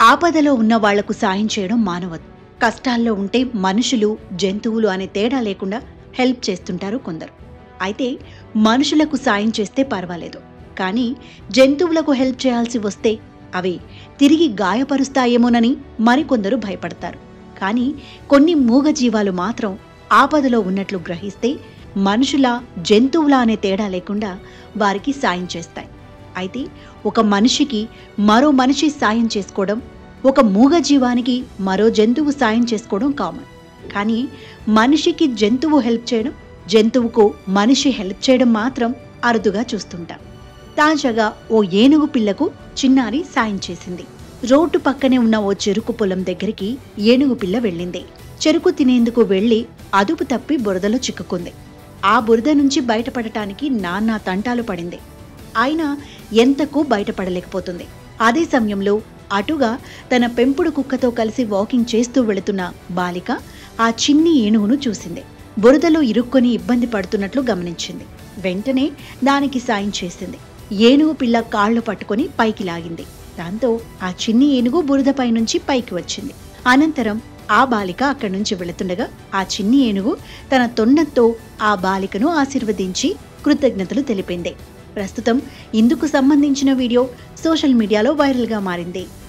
ఆపదలో ఉన్న వాళ్లకు సాయం చేయడం మానవత్వం కష్టాల్లో ఉంటే మనుషులు జంతువులు అనే తేడా లేకుండా హెల్ప్ చేస్తుంటారు కొందరు అయితే మనుషులకు సాయం చేస్తే పర్వాలేదు కానీ జంతువులకు హెల్ప్ చేయాల్సి వస్తే అవి తిరిగి గాయపరుస్తాయేమోనని మరికొందరు భయపడతారు కానీ కొన్ని మూగజీవాలు మాత్రం ఆపదలో ఉన్నట్లు గ్రహిస్తే మనుషుల జంతువుల అనే తేడా లేకుండా వారికి సాయం చేస్తాయి అయితే ఒక మనిషికి మరో మనిషి సాయం చేసుకోవడం ఒక మూగజీవానికి మరో జంతువు సాయం చేసుకోవడం కామన్ కానీ మనిషికి జంతువు హెల్ప్ చేయడం జంతువుకు మనిషి హెల్ప్ చేయడం మాత్రం అరుదుగా చూస్తుంటాం తాజాగా ఓ ఏనుగు పిల్లకు చిన్నారి సాయం చేసింది రోడ్డు పక్కనే ఉన్న ఓ చెరుకు పొలం దగ్గరికి ఏనుగు పిల్ల వెళ్ళింది చెరుకు తినేందుకు వెళ్లి అదుపు తప్పి బురదలో చిక్కుకుంది ఆ బురద నుంచి బయటపడటానికి నానా తంటాలు పడింది అయినా ఎంతకు బయటపడలేకపోతుంది అదే సమయంలో అటుగా తన పెంపుడు కుక్కతో కలిసి వాకింగ్ చేస్తూ వెళుతున్న బాలిక ఆ చిన్ని ఏనుగును చూసింది బురదలో ఇరుక్కొని ఇబ్బంది పడుతున్నట్లు గమనించింది వెంటనే దానికి సాయం చేసింది ఏనుగు పిల్ల కాళ్ళు పట్టుకొని పైకి లాగింది దాంతో ఆ చిన్ని ఏనుగు బురదపై నుంచి పైకి వచ్చింది అనంతరం ఆ బాలిక అక్కడి నుంచి వెళుతుండగా ఆ చిన్ని ఏనుగు తన తొండంతో ఆ బాలికను ఆశీర్వదించి కృతజ్ఞతలు తెలిపింది ప్రస్తుతం ఇందుకు సంబంధించిన వీడియో సోషల్ మీడియాలో వైరల్గా మారింది